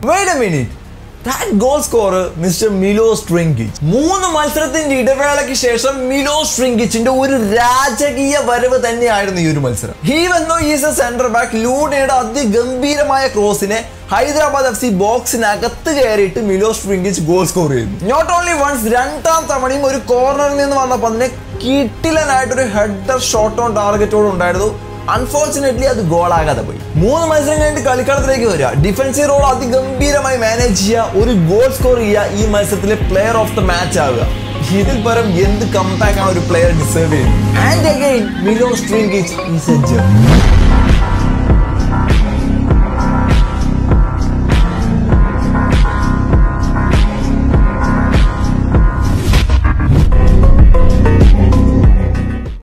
wait a minute that goal score mister Milos Drincic മൂന്ന് മത്സരത്തിന്റെ ഇടവേളയ്ക്ക് ശേഷം മിലോ സ്ട്രിങ്കിച്ചിന്റെ ഒരു രാജകീയ വരവ് തന്നെയായിരുന്നു ഈ ഒരു മത്സരം even though is a centre back ലൂണയുടെ അതിഗംഭീരമായ ക്രോസിനെ ഹൈദരാബാദ് എഫ് സി ബോക്സിനകത്ത് കയറിയിട്ട് മിലോ സ്ട്രിങ്കിച്ച് ഗോൾ സ്കോർ ചെയ്തു നോട്ട് ഓൺലി വൺസ് രണ്ടാം തവണയും ഒരു കോർണറിൽ നിന്ന് വന്ന പന്തിനെ കിട്ടിലനായിട്ടൊരു ഹെഡർ ഷോട്ട് ഓൺ ടാർഗറ്റോട് ഉണ്ടായിരുന്നു അൺഫോർച്ചുനേറ്റ്ലി അത് ഗോളാകാതെ പോയി മൂന്ന് മത്സരം കഴിഞ്ഞിട്ട് കളിക്കളത്തിലേക്ക് വരിക ഡിഫൻസീവ് റോൾ അതിഗംഭീരമായി മാനേജ് ചെയ്യുക ഒരു ഗോൾ സ്കോർ ചെയ്യുക ഈ മത്സരത്തിലെ പ്ലെയർ ഓഫ് ദ മാച്ച് ആവുക ഇതിൽ പരം എന്ത് കമ്പാക്ക് ആണ് ഒരു പ്ലെയർ ഡിസേർവ് ചെയ്യുന്നത് and again Milos Drincic is a gem